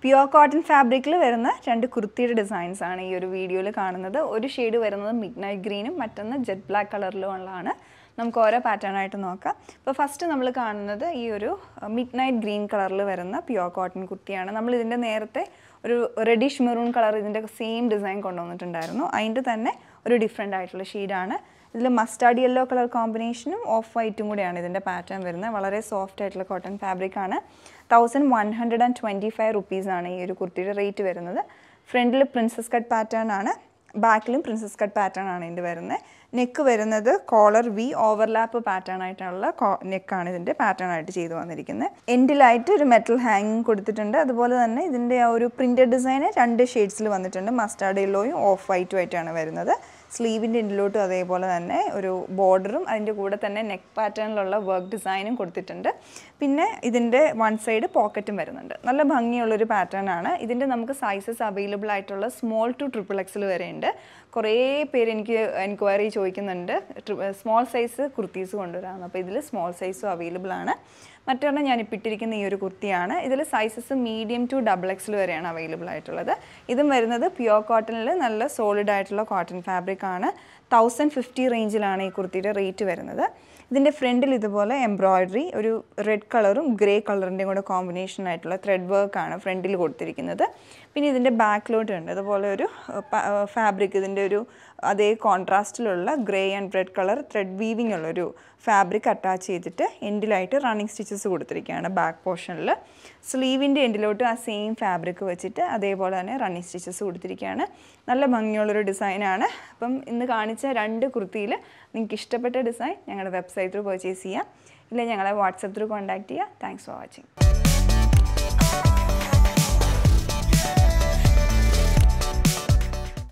pure cotton ഫാബ്രിക്കിൽ വരുന്ന രണ്ട് കുർത്തിയുടെ ഡിസൈൻസ് ആണ് ഈ ഒരു വീഡിയോയിൽ കാണുന്നത് ഒരു ഷെയ്ഡ് വരുന്നത് മിഡ് നൈറ്റ് ഗ്രീനും മറ്റൊന്ന് ജെറ്റ് ബ്ലാക്ക് കളറിലും ഉള്ളതാണ് നമുക്ക് ഓരോ പാറ്റേൺ ആയിട്ട് നോക്കാം ഇപ്പോൾ ഫസ്റ്റ് നമ്മൾ കാണുന്നത് ഈ ഒരു മിഡ് നൈറ്റ് ഗ്രീൻ കളറിൽ വരുന്ന പ്യുവർ കോട്ടൺ കുർത്തിയാണ് നമ്മൾ ഇതിൻ്റെ നേരത്തെ ഒരു റെഡിഷ് മെറൂൺ കളർ ഇതിൻ്റെ സെയിം ഡിസൈൻ കൊണ്ടുവന്നിട്ടുണ്ടായിരുന്നു അതിൻ്റെ തന്നെ ഒരു ഡിഫറെൻ്റ് ആയിട്ടുള്ള ഷെയ്ഡാണ് ഇതിൽ മസ്റ്റാർഡ് യെല്ലോ കളർ കോമ്പിനേഷനും ഓഫ് വൈറ്റും കൂടിയാണ് ഇതിൻ്റെ പാറ്റേൺ വരുന്നത് വളരെ സോഫ്റ്റ് ആയിട്ടുള്ള കോട്ടൺ ഫാബ്രിക് ആണ് thousand one hundred and twenty five റുപ്പീസാണ് ഈ ഒരു കുർത്തിയുടെ റേറ്റ് വരുന്നത് ഫ്രണ്ടിൽ പ്രിൻസസ് കട്ട് പാറ്റേൺ ആണ് ബാക്കിലും പ്രിൻസസ് കട്ട് പാറ്റേൺ ആണ് ഇതിൻ്റെ വരുന്നത് നെക്ക് വരുന്നത് കോളർ വി ഓവർലാപ്പ് പാറ്റേൺ ആയിട്ടുള്ള നെക്കാണ് ഇതിൻ്റെ പാറ്റേൺ ആയിട്ട് ചെയ്തു വന്നിരിക്കുന്നത് എൻഡിലായിട്ട് ഒരു മെറ്റൽ ഹാങ്ങിങ് കൊടുത്തിട്ടുണ്ട് അതുപോലെ തന്നെ ഇതിൻ്റെ ആ ഒരു പ്രിൻറ്റഡ് ഡിസൈൻ രണ്ട് ഷെയ്ഡ്സിൽ വന്നിട്ടുണ്ട് മസ്റ്റാർഡ് യെല്ലോയും ഓഫ് വൈറ്റും ആയിട്ടാണ് വരുന്നത് സ്ലീവിൻ്റെ എൻഡിലോട്ടും അതേപോലെ തന്നെ ഒരു ബോർഡറും അതിൻ്റെ കൂടെ തന്നെ നെക്ക് പാറ്റേണിലുള്ള വർക്ക് ഡിസൈനും കൊടുത്തിട്ടുണ്ട് പിന്നെ ഇതിൻ്റെ വൺ സൈഡ് പോക്കറ്റും വരുന്നുണ്ട് നല്ല ഭംഗിയുള്ളൊരു പാറ്റേൺ ആണ് ഇതിൻ്റെ നമുക്ക് സൈസസ് അവൈലബിൾ ആയിട്ടുള്ള സ്മോൾ ടു ട്രിപ്പിൾ എക്സിൽ വരെ ഉണ്ട് കുറേ പേര് എനിക്ക് എൻക്വയറി ചോദിക്കുന്നുണ്ട് സ്മോൾ സൈസ് കുർത്തീസ് കൊണ്ടുവരാമെന്ന് അപ്പോൾ ഇതിൽ സ്മോൾ സൈസും അവൈലബിൾ ആണ് മറ്റൊരെണ്ണം ഞാൻ ഇപ്പോൾ ഇട്ടിരിക്കുന്ന ഈ ഒരു കുർത്തിയാണ് ഇതിൽ സൈസസ് മീഡിയം ടു ഡബിൾ എക്സിൽ വരെയാണ് അവൈലബിൾ ആയിട്ടുള്ളത് ഇതും വരുന്നത് പ്യുവർ കോട്ടണിൽ നല്ല സോളിഡ് ആയിട്ടുള്ള കോട്ടൺ ഫാബ്രിക് ആണ് തൗസൻഡ് ഫിഫ്റ്റി റേഞ്ചിലാണ് ഈ കുർത്തിയുടെ റേറ്റ് വരുന്നത് ഇതിൻ്റെ ഫ്രണ്ടിൽ ഇതുപോലെ എംബ്രോയ്ഡറി ഒരു റെഡ് കളറും ഗ്രേ കളറിൻ്റെയും കൂടെ കോമ്പിനേഷൻ ആയിട്ടുള്ള ത്രെഡ് വർക്കാണ് ഫ്രണ്ടിൽ കൊടുത്തിരിക്കുന്നത് പിന്നെ ഇതിൻ്റെ ബാക്കിലോട്ട് ഉണ്ട് അതുപോലെ ഒരു ഫാബ്രിക് ഇതിൻ്റെ ഒരു അതേ കോൺട്രാസ്റ്റിലുള്ള grey and red colour thread weaving ഉള്ളൊരു ഫാബ്രിക് അറ്റാച്ച് ചെയ്തിട്ട് എൻഡിലായിട്ട് റണ്ണിങ് സ്റ്റിച്ചസ് കൊടുത്തിരിക്കുകയാണ് ബാക്ക് പോർഷനിൽ സ്ലീവിൻ്റെ എൻഡിലോട്ട് ആ സെയിം ഫാബ്രിക് വെച്ചിട്ട് അതേപോലെ തന്നെ റണ്ണിങ് സ്റ്റിച്ചസ് കൊടുത്തിരിക്കുകയാണ് നല്ല ഭംഗിയുള്ളൊരു ഡിസൈനാണ് അപ്പം ഇന്ന് കാണിച്ച രണ്ട് കുർത്തിയിൽ നിങ്ങൾക്ക് ഇഷ്ടപ്പെട്ട ഡിസൈൻ ഞങ്ങളുടെ വെബ്സൈറ്റ് ത്രൂ പർച്ചേസ് ചെയ്യാം ഇല്ലെങ്കിൽ ഞങ്ങളെ വാട്സപ്പ് ത്രൂ കോൺടാക്ട് ചെയ്യുക താങ്ക്സ് ഫോർ വാച്ചിങ്